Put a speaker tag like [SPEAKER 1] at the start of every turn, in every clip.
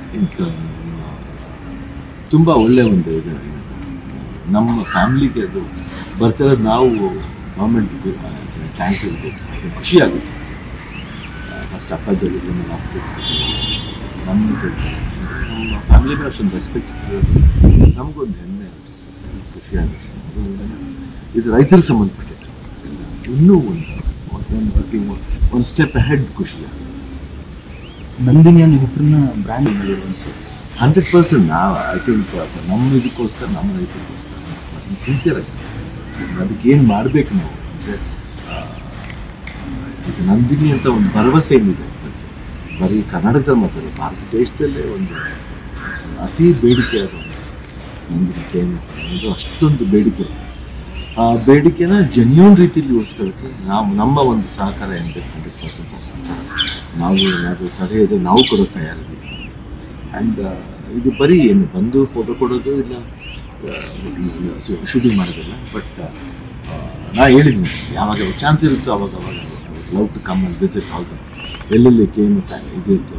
[SPEAKER 1] Think ತುಂಬ ಒಳ್ಳೆ ಒಂದು ಇದು ನಮ್ಮ ಫ್ಯಾಮ್ಲಿಗೆ ಅದು ಬರ್ತಿರೋದು ನಾವು ಗೌರ್ಮೆಂಟ್ಗೆ ಥ್ಯಾಂಕ್ಸ್ ಹೇಳ್ಬೇಕು ಖುಷಿ ಆಗುತ್ತೆ ಫಸ್ಟ್ ಅಪ್ಪಾಜಿ ಹೇಳಿದ್ರು ನಮ್ಮ ಅಪ್ಪ ನಮಗೆ ನಮ್ಮ ಫ್ಯಾಮಿಲಿ ಮೇಲೆ ಅಷ್ಟೊಂದು ರೆಸ್ಪೆಕ್ಟ್ ನಮಗೊಂದು ಹೆಮ್ಮೆ ಖುಷಿ ಆಗುತ್ತೆ ಅದು ಇದು ರೈತರಿಗೆ ಸಂಬಂಧಪಟ್ಟಿದ್ದು ಇನ್ನೂ ಒಂದು ಒಂದು ಒಂದು ಸ್ಟೆಪ್ ಹೆಡ್ ಖುಷಿ ಆಗುತ್ತೆ
[SPEAKER 2] ನಂದಿನಿ ಅನ್ನೋ ಹೆಸರನ್ನ ಬ್ರ್ಯಾಂಡ್ ಮಾಡಿರುವಂಥದ್ದು
[SPEAKER 1] ಹಂಡ್ರೆಡ್ ಪರ್ಸೆಂಟ್ ನಾವು ಐ ಥಿಂಕ್ ನಮ್ಮ ಇದಕ್ಕೋಸ್ಕರ ನಮ್ಮ ರೈತರಿಗೋಸ್ಕರ ಸಿನ್ಸಿಯರ್ ಆಗಿ ಅದಕ್ಕೆ ಏನು ಮಾಡಬೇಕು ನಾವು ಅಂದರೆ ಇದು ನಂದಿನಿ ಅಂತ ಒಂದು ಭರವಸೆ ಏನಿದೆ ಇವತ್ತು. ಬರೀ ಕರ್ನಾಟಕದಲ್ಲಿ ಮಾತ್ರ ಭಾರತ ದೇಶದಲ್ಲೇ ಒಂದು ಅತಿ ಬೇಡಿಕೆ ಅದು ನಂದಿನಿ ಕೆ ಎಮ್ ಎಸ್ ಇದು ಅಷ್ಟೊಂದು ಬೇಡಿಕೆ ಆ ಬೇಡಿಕೆನ ಜೆನ್ಯೂನ್ ರೀತಿಯಲ್ಲಿ ಉಳಿಸ್ಕೊಳ್ಳೋಕ್ಕೆ ನಾವು ನಮ್ಮ ಒಂದು ಸಹಕಾರ ಏನಿದೆ ಹಂಡ್ರೆಡ್ ಪರ್ಸೆಂಟ್ ಸಹಕಾರ ನಾವು ಏನಾದರೂ ಸಲಹೆ ಇದೆ ನಾವು ಕೊಡೋ ತಯಾರಿದ್ದೀವಿ ಆ್ಯಂಡ್ ಇದು ಬರೀ ಏನು ಬಂದು ಫೋಟೋ ಕೊಡೋದು ಇಲ್ಲ ಶೂಟಿಂಗ್ ಮಾಡೋದಿಲ್ಲ ಬಟ್ ನಾ ಹೇಳಿದ್ದೀನಿ ಯಾವಾಗ ಚಾನ್ಸ್ ಇರುತ್ತೋ ಅವಾಗ ಅವಾಗ love to come and visit all the ಎಲ್ಲೆಲ್ಲಿ ಕೆ ಎಮ್ ಎಸ್ ಇದು ಇತ್ತು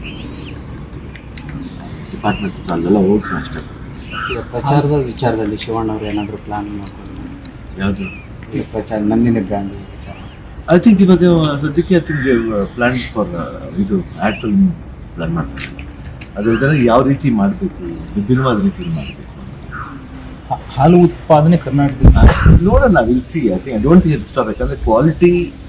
[SPEAKER 1] ಡಿಪಾರ್ಟ್ಮೆಂಟ್ ಅಲ್ಲೆಲ್ಲ ಹೋಗ್ತೀನಿ ಅಷ್ಟೇ
[SPEAKER 3] ಈಗ ಪ್ರಚಾರದ ವಿಚಾರದಲ್ಲಿ ಶಿವಣ್ಣ ಅವರು ಏನಾದರೂ ಪ್ಲಾನ್ ಮಾಡ್ಕೊಂಡು
[SPEAKER 1] ಯಾವುದು
[SPEAKER 3] ಈಗ ಪ್ರಚಾರ ನಂದಿನಿ ಬ್ರ್ಯಾಂಡ್ ವಿಚಾರ
[SPEAKER 1] ಐ ಥಿಂಕ್ ಇವಾಗ ಸದ್ಯಕ್ಕೆ ಐ ಥಿಂಕ್ ಪ್ಲಾನ್ ಫಾರ್ ಇದು ಆ್ಯಡ್ ಫಿಲ್ಮ್ ಪ್ಲಾನ್ ಮಾಡ್ತಾರೆ ಅದಲ್ದೇ ಯಾವ ರೀತಿ ಮಾಡಬೇಕು ವಿಭಿನ್ನವಾದ ರೀತಿಯಲ್ಲಿ ಮಾಡಬೇಕು
[SPEAKER 2] ಹಾ- ಹಾಲು ಉತ್ಪಾದನೆ ಕರ್ನಾಟಕದ
[SPEAKER 1] ನೋಡೋಣ will see I think I don't think stop ಯಾಕಂದರೆ ಕ್ವಾಲಿಟಿ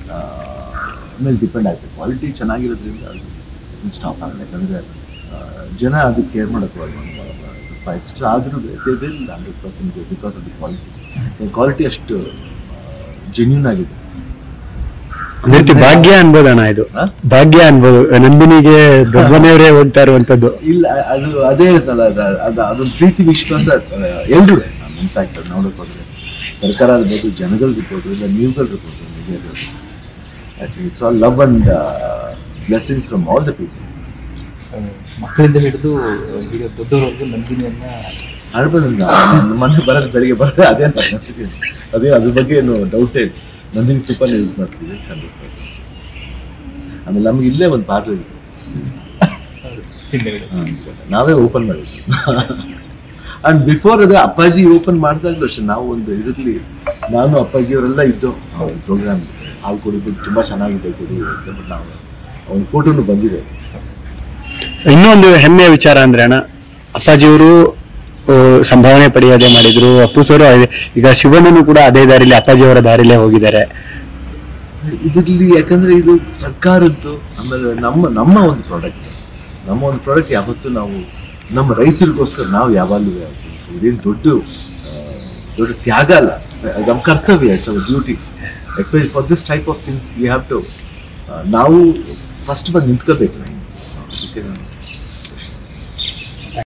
[SPEAKER 1] ಮೇಲೆ ಡಿಪೆಂಡ್ ಆಗುತ್ತೆ ಕ್ವಾಲಿಟಿ ಚೆನ್ನಾಗಿರೋದ್ರಿಂದ ಅದು ಸ್ಟಾಪ್ ಆಗಲ್ಲ ಯಾಕಂದರೆ ಜನ ಅದಕ್ಕೆ ಕೇರ್ ಮಾಡೋಕ್ಕೆ ಸ್ವಲ್ಪ ಎಕ್ಸ್ಟ್ರಾ ಆದರೂ will hundred percent because of the quality quality ಅಷ್ಟು ಜೆನ್ಯೂನ್ ಆಗಿದೆ
[SPEAKER 4] ಒಂದ್ ರೀತಿ ಭಾಗ್ಯ ಅನ್ಬೋದಣ್ಣ ಇದು
[SPEAKER 1] ಹಾ?
[SPEAKER 4] ಭಾಗ್ಯ ಅನ್ಬೋದು ನಂದಿನಿಗೆ ದೊಡ್ಡಮನೆಯವರೇ ಹೋಗ್ತಾ ಇರುವಂತದ್ದು
[SPEAKER 1] ಇಲ್ಲ ಅದು ಅದೇ ಇರ್ತಲ್ಲ ಅದು ಅದು ಅದೊಂದು ಪ್ರೀತಿ ವಿಶ್ವಾಸ ಎಲ್ಲರೂ ಇನ್ಫ್ಯಾಕ್ಟ್ ನೋಡೋಕೆ ಹೋದ್ರೆ ಸರ್ಕಾರ ಇರ್ಬೋದು ಜನಗಳಿರ್ಬೋದು ಇಲ್ಲ ನೀವುಗಳಿರ್ಬೋದು I think it's all love and blessings from all the people
[SPEAKER 2] ಮಕ್ಕಳಿಂದ ಹಿಡಿದು ಹಿಡಿಯೋ ದೊಡ್ಡವರವರೆಗೂ ನಂದಿನಿಯನ್ನ
[SPEAKER 1] ಆಡ್ಬೋದು ಮನೆ ಬರೋದು ಬೆಳಿಗ್ಗೆ ಬರೋದು ಅದೇ ಅದೇ ಅದ್ರ ಬಗ್ಗೆ ಏನು ಡೌಟೇ ಇಲ್ಲ ನಂದಿನಿ ತುಪ್ಪನೇ ಯೂಸ್ ಮಾಡ್ತೀವಿ ಹಂಡ್ರೆಡ್ ಪರ್ಸೆಂಟ್ ಆಮೇಲೆ ನಮ್ಗೆ ಇಲ್ಲೇ ಒಂದು ಪಾರ್ಲರ್ ಇದೆ
[SPEAKER 2] ಹಿಂದೆಗಡೆ
[SPEAKER 1] ಹಾ, ನಾವೇ ಓಪನ್ ಮಾಡಿದ್ವಿ ಅಂಡ್ ಬಿಫೋರ್ ಅದೇ ಅಪ್ಪಾಜಿ ಓಪನ್ ಮಾಡಿದಾಗಲೂ ಅಷ್ಟೇ ನಾವು ಒಂದು ಇದರಲ್ಲಿ ನಾನು ಅಪ್ಪಾಜಿ ಅವರೆಲ್ಲ ಇದ್ದು ಪ್ರೋಗ್ರಾಮ್ ಹಾಲು ಕುಡಿದು ತುಂಬಾ ಚೆನ್ನಾಗಿದೆ ಕುಡಿ ಅಂತ ಬಟ್ ನಾವು ಅವನ ಫೋಟೋನು ಬಂದಿದೆ
[SPEAKER 4] ಇನ್ನೊಂದು ಹೆಮ್ಮೆಯ ವಿಚಾರ ಅಂದ್ರೆ ಅಣ್ಣ ಅಪ್ಪಾಜಿಯವರು ಆ, ಸಂಭಾವನೆ ಪಡೆಯೋದೇ ಮಾಡಿದ್ರು ಅಪ್ಪು ಸರ್ ಈಗ ಶಿವಣ್ಣನು ಕೂಡ ಅದೇ ದಾರಿಲಿ ಅಪ್ಪಾಜಿಯವರ ದಾರಿಲೇ ಹೋಗಿದ್ದಾರೆ
[SPEAKER 1] ಇದರಲ್ಲಿ ಯಾಕಂದ್ರೆ ಇದು ಸರ್ಕಾರದ್ದು ಆಮೇಲೆ ನಮ್ಮ ನಮ್ಮ ಒಂದು ಪ್ರಾಡಕ್ಟ್ ನಮ್ಮ ಒಂದು ಪ್ರಾಡಕ್ಟ್ ಯಾವತ್ತೂ ನಾವು ನಮ್ಮ ರೈತರಿಗೋಸ್ಕರ ನಾವು ಯಾವಾಗಲೂ ಇದೇನು ದೊಡ್ಡ ಆ, ದೊಡ್ಡ ತ್ಯಾಗ ಅಲ್ಲ ನಮ್ಮ ಕರ್ತವ್ಯ it's our duty especially for this type of things we have to ನಾವು ಫಸ್ಟ್ ಬಂದು ನಿಂತ್ಕೋಬೇಕು ನಾವು So, ಅದಕ್ಕೆ ನಾನು